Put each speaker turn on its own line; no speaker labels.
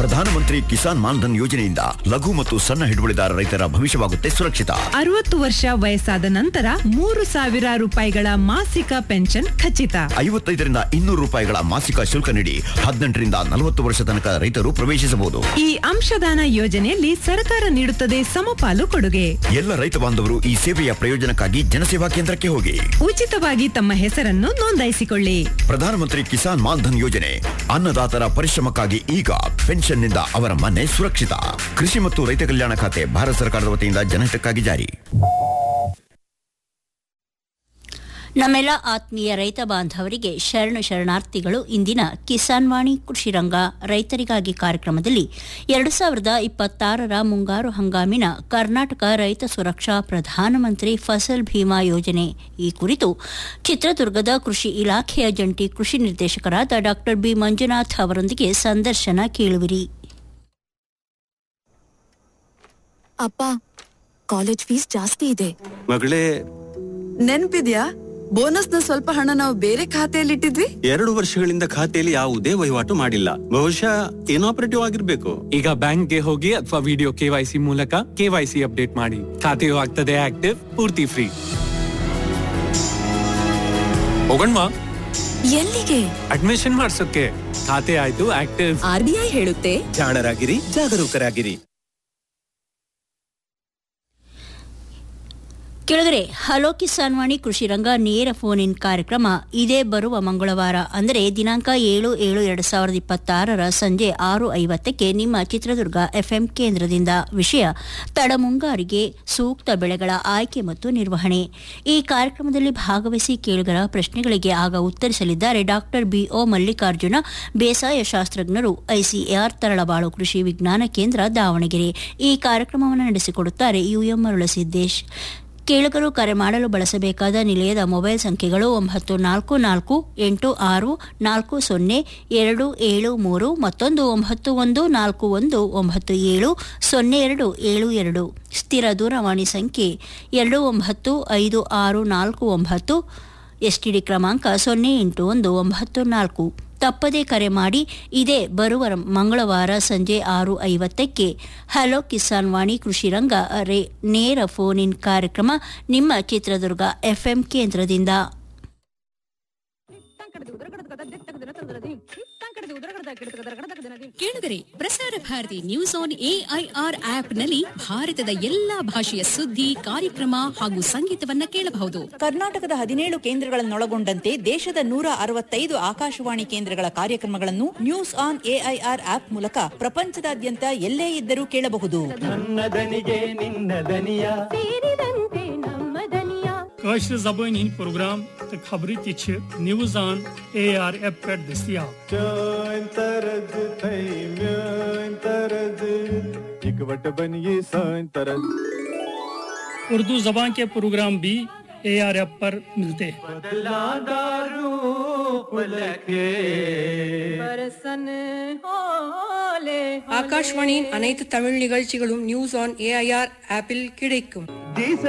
ಪ್ರಧಾನಮಂತ್ರಿ ಕಿಸಾನ್ ಮಾನ್ಧನ್ ಯೋಜನೆಯಿಂದ ಲಘು ಮತ್ತು ಸಣ್ಣ ಹಿಡುವಳಿದಾರ ರೈತರ ಭವಿಷ್ಯವಾಗುತ್ತೆ ಸುರಕ್ಷಿತ
ಅರವತ್ತು ವರ್ಷ ವಯಸ್ಸಾದ ನಂತರ ಮೂರು ಸಾವಿರ ರೂಪಾಯಿಗಳ ಮಾಸಿಕ ಪೆನ್ಷನ್ ಖಚಿತ
ಐವತ್ತೈದರಿಂದ ಇನ್ನೂರು ರೂಪಾಯಿಗಳ ಮಾಸಿಕ ಶುಲ್ಕ ನೀಡಿ ಹದಿನೆಂಟರಿಂದ ನಲವತ್ತು ವರ್ಷ ತನಕ ರೈತರು ಪ್ರವೇಶಿಸಬಹುದು
ಈ ಅಂಶದಾನ ಯೋಜನೆಯಲ್ಲಿ ಸರ್ಕಾರ ನೀಡುತ್ತದೆ ಸಮಪಾಲು ಕೊಡುಗೆ
ಎಲ್ಲ ರೈತ ಬಾಂಧವರು ಈ ಸೇವೆಯ ಪ್ರಯೋಜನಕ್ಕಾಗಿ ಜನಸೇವಾ ಕೇಂದ್ರಕ್ಕೆ ಹೋಗಿ
ಉಚಿತವಾಗಿ ತಮ್ಮ ಹೆಸರನ್ನು ನೋಂದಾಯಿಸಿಕೊಳ್ಳಿ
ಪ್ರಧಾನಮಂತ್ರಿ ಕಿಸಾನ್ ಮಾನ್ಧನ್ ಯೋಜನೆ ಅನ್ನದಾತರ ಪರಿಶ್ರಮಕ್ಕಾಗಿ ಈಗ ಪೆನ್ಷನ್ನಿಂದ ಅವರ ಮನೆ ಸುರಕ್ಷಿತ ಕೃಷಿ ಮತ್ತು ರೈತ ಕಲ್ಯಾಣ ಖಾತೆ ಭಾರತ ಸರ್ಕಾರದ ವತಿಯಿಂದ ಜನಹಿತಕ್ಕಾಗಿ ಜಾರಿ
ನಮ್ಮೆಲ್ಲ ಆತ್ಮೀಯ ರೈತ ಬಾಂಧವರಿಗೆ ಶರಣು ಶರಣಾರ್ಥಿಗಳು ಇಂದಿನ ಕಿಸಾನ್ ವಾಣಿ ಕೃಷಿ ರಂಗ ರೈತರಿಗಾಗಿ ಕಾರ್ಯಕ್ರಮದಲ್ಲಿ ಎರಡು ಸಾವಿರದ ಇಪ್ಪತ್ತಾರರ ಮುಂಗಾರು ಹಂಗಾಮಿನ ಕರ್ನಾಟಕ ರೈತ ಸುರಕ್ಷಾ ಪ್ರಧಾನಮಂತ್ರಿ ಫಸಲ್ ಭೀಮಾ ಯೋಜನೆ ಈ ಕುರಿತು ಚಿತ್ರದುರ್ಗದ ಕೃಷಿ ಇಲಾಖೆಯ ಜಂಟಿ ಕೃಷಿ ನಿರ್ದೇಶಕರಾದ ಡಾ ಬಿ ಮಂಜುನಾಥ್ ಅವರೊಂದಿಗೆ ಸಂದರ್ಶನ ಕೇಳುವಿರಿ
ಅಪ್ಪ ಕಾಲೇಜ್ ಫೀಸ್ ಜಾಸ್ತಿ ಇದೆ
ಮಗಳೇ
ನೆನ್ಪಿದ್ಯಾ ಬೋನಸ್ನ ಸ್ವಲ್ಪ ಹಣ ನಾವು ಬೇರೆ ಖಾತೆಯಲ್ಲಿಟ್ಟಿದ್ವಿ
ಎರಡು ವರ್ಷಗಳಿಂದ ಖಾತೆಯಲ್ಲಿ ಯಾವುದೇ ವಹಿವಾಟು ಮಾಡಿಲ್ಲ ಬಹುಶಃ ಇನಾಪರೇಟಿವ್ ಆಗಿರ್ಬೇಕು
ಈಗ ಬ್ಯಾಂಕ್ಗೆ ಹೋಗಿ ಅಥವಾ ವಿಡಿಯೋ ಕೆವೈಸಿ ಮೂಲಕ ಕೆವೈಸಿ ಅಪ್ಡೇಟ್ ಮಾಡಿ ಖಾತೆಯು ಆಗ್ತದೆ ಆಕ್ಟಿವ್ ಪೂರ್ತಿ ಫ್ರೀ ಹೋಗಣ್ವಾ
ಎಲ್ಲಿಗೆ
ಅಡ್ಮಿಷನ್ ಮಾಡ್ಸೋಕೆ ಖಾತೆ ಆಯ್ತು ಆಕ್ಟಿವ್
ಆರ್ ಬಿ ಐ ಹೇಳುತ್ತೆ
ಜಾಣರಾಗಿರಿ ಜಾಗರೂಕರಾಗಿರಿ
ಕೆಳಗರೆ ಹಲೋ ಕಿಸಾನ್ ವಾಣಿ ಕೃಷಿ ರಂಗ ನೇರ ಫೋನ್ ಇನ್ ಕಾರ್ಯಕ್ರಮ ಇದೇ ಬರುವ ಮಂಗಳವಾರ ಅಂದರೆ ದಿನಾಂಕ ಏಳು ಏಳು ಎರಡು ಸಾವಿರದ ಇಪ್ಪತ್ತಾರರ ಸಂಜೆ ಆರು ಐವತ್ತಕ್ಕೆ ನಿಮ್ಮ ಚಿತ್ರದುರ್ಗ ಎಫ್ಎಂ ಕೇಂದ್ರದಿಂದ ವಿಷಯ ತಡಮುಂಗಾರಿಗೆ ಸೂಕ್ತ ಬೆಳೆಗಳ ಆಯ್ಕೆ ಮತ್ತು ನಿರ್ವಹಣೆ ಈ ಕಾರ್ಯಕ್ರಮದಲ್ಲಿ ಭಾಗವಹಿಸಿ ಕೇಳುಗರ ಪ್ರಶ್ನೆಗಳಿಗೆ ಆಗ ಉತ್ತರಿಸಲಿದ್ದಾರೆ ಡಾಕ್ಟರ್ ಬಿಒ ಮಲ್ಲಿಕಾರ್ಜುನ ಬೇಸಾಯ ಶಾಸ್ತ್ರಜ್ಞರು ಐಸಿಎಆರ್ ತರಳಬಾಳು ಕೃಷಿ ವಿಜ್ಞಾನ ಕೇಂದ್ರ ದಾವಣಗೆರೆ ಈ ಕಾರ್ಯಕ್ರಮವನ್ನು ನಡೆಸಿಕೊಡುತ್ತಾರೆ ಯುಎಂ ಮರುಳಸಿದ್ದೇಶ್ ಕೇಳುಗರು ಕರೆ ಮಾಡಲು ಬಳಸಬೇಕಾದ ನಿಲಯದ ಮೊಬೈಲ್ ಸಂಖ್ಯೆಗಳು ಒಂಬತ್ತು ನಾಲ್ಕು ನಾಲ್ಕು ಎಂಟು ಆರು ನಾಲ್ಕು ಸೊನ್ನೆ ಎರಡು ಏಳು ಮೂರು ಮತ್ತೊಂದು ಒಂಬತ್ತು ಒಂದು ನಾಲ್ಕು ಒಂದು ಒಂಬತ್ತು ಏಳು ಸೊನ್ನೆ ಎರಡು ಏಳು ಎರಡು ಸ್ಥಿರ ದೂರವಾಣಿ ಸಂಖ್ಯೆ ಎರಡು ಒಂಬತ್ತು ಐದು ಆರು ನಾಲ್ಕು ಒಂಬತ್ತು ಎಸ್ಟಿಡಿ ಕ್ರಮಾಂಕ ಸೊನ್ನೆ ಎಂಟು ಒಂದು ಒಂಬತ್ತು ನಾಲ್ಕು ತಪ್ಪದೇ ಕರೆ ಮಾಡಿ ಇದೇ ಬರುವ ಮಂಗಳವಾರ ಸಂಜೆ ಆರು ಐವತ್ತಕ್ಕೆ ಹಲೋ ಕಿಸಾನ್ ವಾಣಿ ಕೃಷಿ ರಂಗ ರೇ ನೇರ ಫೋನ್ ಇನ್ ಕಾರ್ಯಕ್ರಮ ನಿಮ್ಮ ಚಿತ್ರದುರ್ಗ ಎಫ್ಎಂ ಕೇಂದ್ರದಿಂದ
ಕೇಳಿದರೆ ಪ್ರಸಾರ ಭಾರತಿ ನ್ಯೂಸ್ ಆನ್ ಎಐಆರ್ ಆಪ್ನಲ್ಲಿ ಭಾರತದ ಎಲ್ಲಾ ಭಾಷೆಯ ಸುದ್ದಿ ಕಾರ್ಯಕ್ರಮ ಹಾಗೂ ಸಂಗೀತವನ್ನ ಕೇಳಬಹುದು
ಕರ್ನಾಟಕದ ಹದಿನೇಳು ಕೇಂದ್ರಗಳನ್ನೊಳಗೊಂಡಂತೆ ದೇಶದ ನೂರ ಅರವತ್ತೈದು ಆಕಾಶವಾಣಿ ಕೇಂದ್ರಗಳ ಕಾರ್ಯಕ್ರಮಗಳನ್ನು ನ್ಯೂಸ್ ಆನ್ ಎಐಆರ್ ಆಪ್ ಮೂಲಕ ಪ್ರಪಂಚದಾದ್ಯಂತ ಎಲ್ಲೇ ಇದ್ದರೂ ಕೇಳಬಹುದು
کٲشِر زبٲنۍ ہٕنٛدۍ پروگرام تہٕ خبرٕ تہِ چھِ نِوٕز آن اے آر ایپ پٮ۪ٹھ دٔستیاب اردو زبان کے پروگرام بھی اے آر ایپ پر ملتے ہیں
ஆகாஷ்வாணியின் அனைத்து தமிழ் நிகழ்ச்சிகளும் நியூஸ் ஆன் ஏஐஆர் ஆப்பில் கிடைக்கும்